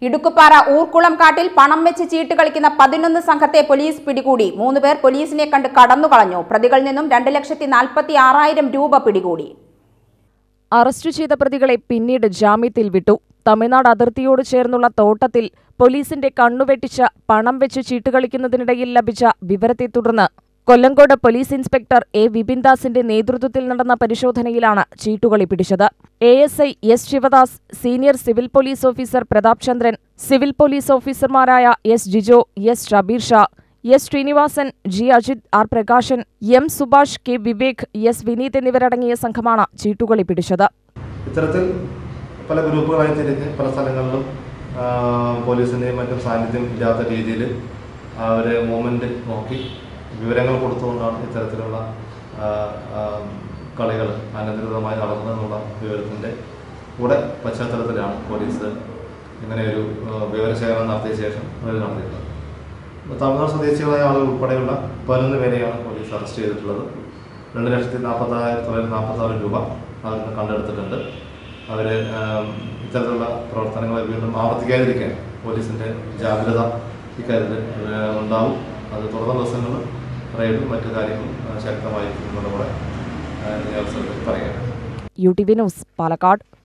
ഇടുക്കുപ്പാറ ഊർക്കുളം കാട്ടിൽ പണം വെച്ച് ചീട്ട് കളിക്കുന്ന പതിനൊന്ന് സംഘത്തെ പോലീസ് പിടികൂടി മൂന്ന് പേർ പോലീസിനെ കണ്ട് കടന്നുകളഞ്ഞു പ്രതികളിൽ നിന്നും രണ്ട് ലക്ഷത്തി നാൽപ്പത്തി ആറായിരം രൂപ പിടികൂടി അറസ്റ്റ് ചെയ്ത പ്രതികളെ പിന്നീട് ജാമ്യത്തിൽ വിട്ടു തമിഴ്നാട് അതിർത്തിയോട് ചേർന്നുള്ള തോട്ടത്തിൽ പോലീസിന്റെ കണ്ണുവെട്ടിച്ച പണം വെച്ച് ചീട്ടുകളിക്കുന്നതിനിടയിൽ ലഭിച്ച വിവരത്തെ തുടർന്ന് കൊല്ലങ്കോട് പോലീസ് ഇൻസ്പെക്ടർ എ വിപിൻദാസിന്റെ നേതൃത്വത്തിൽ നടന്ന പരിശോധനയിലാണ് ചീട്ടുകളി പിടിച്ചത് A S I S Sivadas senior civil police officer Prathap Chandran civil police ഓഫീസർമാരായ S Jijo S Shabeer Shah S Srinivasan G Ajith R Prakashan M Subhash K Vivek S Vineeth എന്നിവരടങ്ങിയ സംഘമാണ് ചീട്ടുകളി പിടിച്ചത് ഇത്തരത്തിൽ പല ഗ്രൂപ്പുകളായി തിരിഞ്ഞ് പല സ്ഥലങ്ങളിലും ആ, പോലീസിൻ്റെയും മറ്റും സാന്നിധ്യം ഇല്ലാത്ത രീതിയിൽ അവരെ മൂവ്മെൻറ്റ് നോക്കി വിവരങ്ങൾ കൊടുത്തുകൊണ്ടാണ് ഇത്തരത്തിലുള്ള കളികൾ അനധികൃതമായി നടന്നതെന്നുള്ള വിവരത്തിൻ്റെ കൂടെ പശ്ചാത്തലത്തിലാണ് പോലീസ് ഇങ്ങനെയൊരു ആ, വിവരശേഖരണം നടത്തിയ ശേഷം അവർ നടത്തിയിട്ടുള്ളത് തമിഴ്നാട് സ്വദേശികളായ ആളുകൾ ഉൾപ്പെടെയുള്ള പതിനൊന്ന് പേരെയാണ് പോലീസ് അറസ്റ്റ് ചെയ്തിട്ടുള്ളത് രണ്ട് ലക്ഷത്തി നാൽപ്പത്തായിരത്തി തൊള്ളായിരത്തി നാൽപ്പത്താറ് രൂപ അതിൽ നിന്ന് കണ്ടെടുത്തിട്ടുണ്ട് അവർ ഇത്തരത്തിലുള്ള പ്രവർത്തനങ്ങളെ വീണ്ടും ആവർത്തിക്കാതിരിക്കാൻ പോലീസിൻ്റെ ജാഗ്രത ഇക്കാര്യത്തിൽ ഏഹ്, ഉണ്ടാവും അത് തുടർന്ന ദിവസങ്ങളിൽ റെയ്ഡും മറ്റു കാര്യങ്ങളും ഏഹ്, ശക്തമായിരിക്കും എന്നുള്ള കൂടെ ഏഹ്, ഈ അവസരത്തിൽ പറയുകയാണ് U T V news Palakkad